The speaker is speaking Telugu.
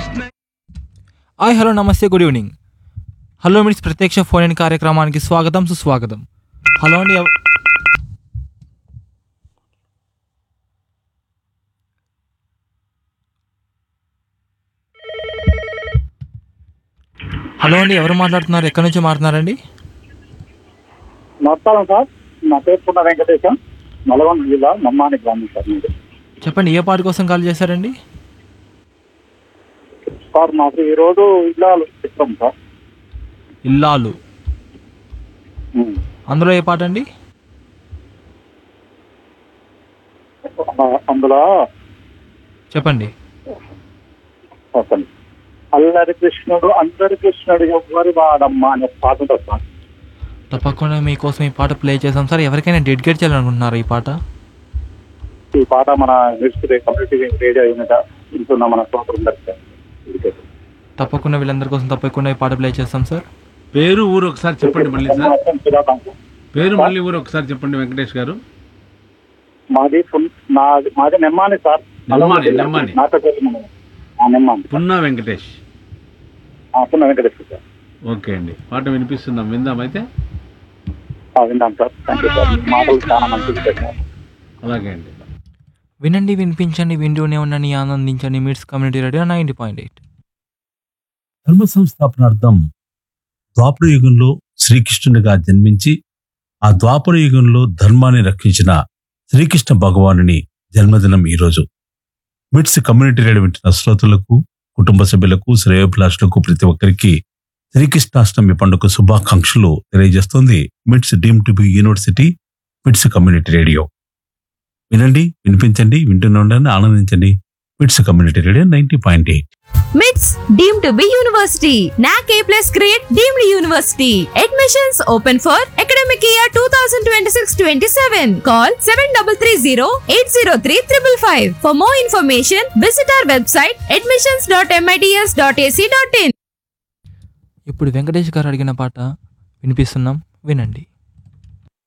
హాయ్ హలో నమస్తే గుడ్ ఈవినింగ్ హలో మినిట్స్ ప్రత్యక్ష ఫోన్ ఇన్ కార్యక్రమానికి స్వాగతం సుస్వాగతం హలో అండి ఎవ- హలో అండి ఎవరు మాట్లాడుతున్నారు ఎక్కడి నుంచి మాట్లాడుతున్నారండి నమస్కారం సార్ నా పేరు పున్న వెంకటేశం నల్గొండ జిల్లా నమ్మాని గ్రామం సార్ మీది చెప్పండి ఏ పాట కోసం కాల్ చేశారండి సార్ మాకు ఈరోజు ఇల్లాలు ఇస్తాం సార్ ఇల్లాలు ఉమ్. అందులో ఏ పాట అండి ఆ, అందులో చెప్పండి ఓకే. అల్లరి కృష్ణుడు అందరి కృష్ణుడు ఎవ్వరి వాడమ్మా అనే పాట ఉంటుంది సార్ తప్పకుండా మీకోసం ఈ పాట ప్లే చేసాం సార్ ఎవరికైనా డెడికేట్ చేయాలనుకుంటున్నారా ఈ పాట ఈ పాట మన న్యూస్ కమ్యూనిటీ రేడియో యూనిట్ ఇంటున్న మన సోదరు తప్పకుండా వీళ్ళందరి కోసం తప్పకుండా ఈ పాట ప్లే చేస్తాం సార్ పేరు ఊరు ఒకసారి చెప్పండి మళ్ళీ సార్ పేరు మళ్ళీ ఊరు ఒకసారి చెప్పండి వెంకటేష్ గారు మాది పున్- నాది మాది నెమ్మాని సార్ నెమ్మాని, నెమ్మాని. నాటపల్లి మండలం. ఆ, నెమ్మాని పున్నా వెంకటేష్ ఆ, పున్న వెంకటేశ్వర సార్ ఓకే అండి పాట వినిపిస్తుందాం విందాం అయితే ఆ, విన్నాం సార్ థ్యాంక్ యూ సార్ మీ మాటలు చాలా మంచిది సార్ అలాగే అండి వినండి వినిపించండి వింటూనే ఉండండి ఆనందించండి MITS community radio ninety point eight ధర్మ సంస్థాపనార్థం ద్వాపర యుగంలో శ్రీకృష్ణునిగా జన్మించి ఆ ద్వాపర యుగంలో ధర్మాన్ని రక్షించిన శ్రీకృష్ణ భగవానుని జన్మదినం ఈరోజు మిట్స్ కమ్యూనిటీ రేడియో వింటున్న శ్రోతలకు కుటుంబ సభ్యులకు శ్రేయోభిలాషులకు ప్రతి ఒక్కరికి శ్రీకృష్ణాష్టమి పండుగ శుభాకాంక్షలు తెలియజేస్తోంది MITS deemed to be university MITS community radio వినండి వినిపించండి వింటూనే ఉండండి ఆనందించండి MITS community radio ninety point eight MITS deemed to be university. NAC A plus grade deemed university. Admissions open for academic year 2026-27. Call 7330-803-555. For more information, visit our website admissions.mits.ac.in. ఇప్పుడు వెంకటేష్ గారు అడిగిన పాట వినిపిస్తున్నాం వినండి